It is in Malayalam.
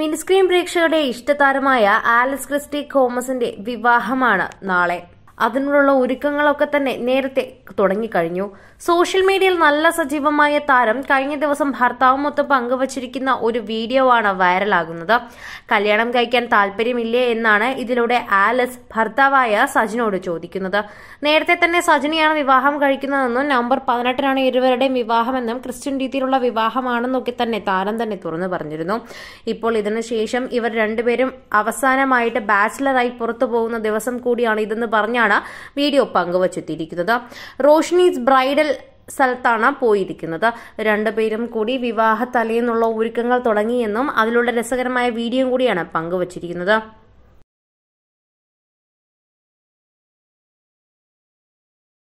മിനിസ്ക്രീൻ പ്രേക്ഷകരുടെ ഇഷ്ടതാരമായ ആലിസ് ക്രിസ്റ്റി കോമസിന്റെ വിവാഹമാണ് നാളെ അതിനുള്ള ഒരുക്കങ്ങളൊക്കെ തന്നെ നേരത്തെ തുടങ്ങിക്കഴിഞ്ഞു സോഷ്യൽ മീഡിയയിൽ നല്ല സജീവമായ താരം കഴിഞ്ഞ ദിവസം ഭർത്താവുമൊത്ത് പങ്കുവച്ചിരിക്കുന്ന ഒരു വീഡിയോ ആണ് വൈറലാകുന്നത് കല്യാണം കഴിക്കാൻ താല്പര്യമില്ലേ എന്നാണ് ഇതിലൂടെ ആലിസ് ഭർത്താവായ സജിനോട് ചോദിക്കുന്നത് നേരത്തെ തന്നെ സജിനെയാണ് വിവാഹം കഴിക്കുന്നതെന്നും നവംബർ പതിനെട്ടിനാണ് ഇരുവരുടെയും വിവാഹമെന്നും ക്രിസ്ത്യൻ രീതിയിലുള്ള വിവാഹമാണെന്നൊക്കെ തന്നെ താരം തന്നെ തുറന്നു പറഞ്ഞിരുന്നു ഇപ്പോൾ ഇതിനുശേഷം ഇവർ രണ്ടുപേരും അവസാനമായിട്ട് ബാച്ചിലറായി പുറത്തു പോകുന്ന ദിവസം കൂടിയാണ് ഇതെന്ന് പറഞ്ഞാണ് വീഡിയോ പങ്കുവച്ചെത്തിയിരിക്കുന്നത് റോഷ്നീസ് ബ്രൈഡൽ സ്ഥലത്താണ് പോയിരിക്കുന്നത് രണ്ടുപേരും കൂടി വിവാഹ തലേന്നുള്ള ഒരുക്കങ്ങൾ തുടങ്ങിയെന്നും അതിലുള്ള രസകരമായ വീഡിയോ കൂടിയാണ് പങ്കുവച്ചിരിക്കുന്നത്